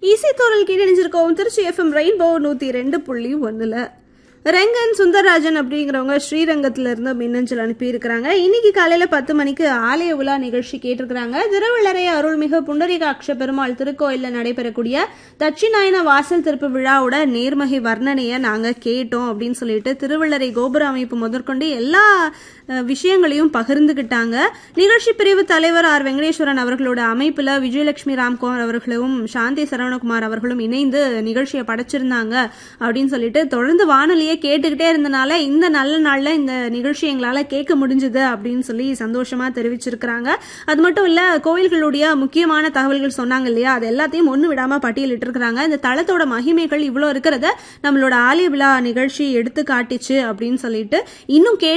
இசைத்தோரல் கீழணிஞ்சிருக்கோம் Trichy FM rainbow நூற்றி ரெண்டு புள்ளி ஒன்றில் ரெங்கன் சுந்தரராஜன் அப்படிங்கிறவங்க ஸ்ரீரங்கத்துல இருந்து மின்னஞ்சல் அனுப்பியிருக்கிறாங்க இன்னைக்கு காலையில பத்து மணிக்கு ஆலய உலா நிகழ்ச்சி கேட்டிருக்கிறாங்க திருவள்ளரை அருள்மிகு புண்டரீகாட்ச பெருமாள் திருக்கோயில்ல நடைபெறக்கூடிய தட்சிணாயன வாசல் திருப்பு விழாவோட நேர்மகை வர்ணனையை நாங்க கேட்டோம் அப்படின்னு சொல்லிட்டு திருவள்ளரை கோபுர அமைப்பு முதற்கொண்டு எல்லா அஹ், விஷயங்களையும் பகிர்ந்துகிட்டாங்க நிகழ்ச்சி பிரிவு தலைவர் ஆர் வெங்கடேஸ்வரன் அவர்களோட அமைப்புல விஜயலட்சுமி ராம்குமார் அவர்களும் சாந்தி சரவணகுமார் அவர்களும் இணைந்து நிகழ்ச்சியை படைச்சிருந்தாங்க அப்படின்னு சொல்லிட்டு தொடர்ந்து வானொலியை கேட்டுக்கிட்டே இருந்தனால இந்த நல்ல நாள்ல இந்த நிகழ்ச்சி எங்களால கேட்க முடிஞ்சது அப்படின்னு சொல்லி சந்தோஷமா தெரிவிச்சிருக்கிறாங்க அது மட்டும் இல்ல கோயில்களுடைய முக்கியமான தகவல்கள் சொன்னாங்க இல்லையா அது எல்லாத்தையும் ஒண்ணு விடாம பட்டியலிட்டு இருக்கிறாங்க இந்த தளத்தோட மகிமைகள் இவ்வளவு இருக்கிறத நம்மளோட ஆலய விழா நிகழ்ச்சி எடுத்து காட்டிச்சு அப்படின்னு சொல்லிட்டு இன்னும் கேட்டு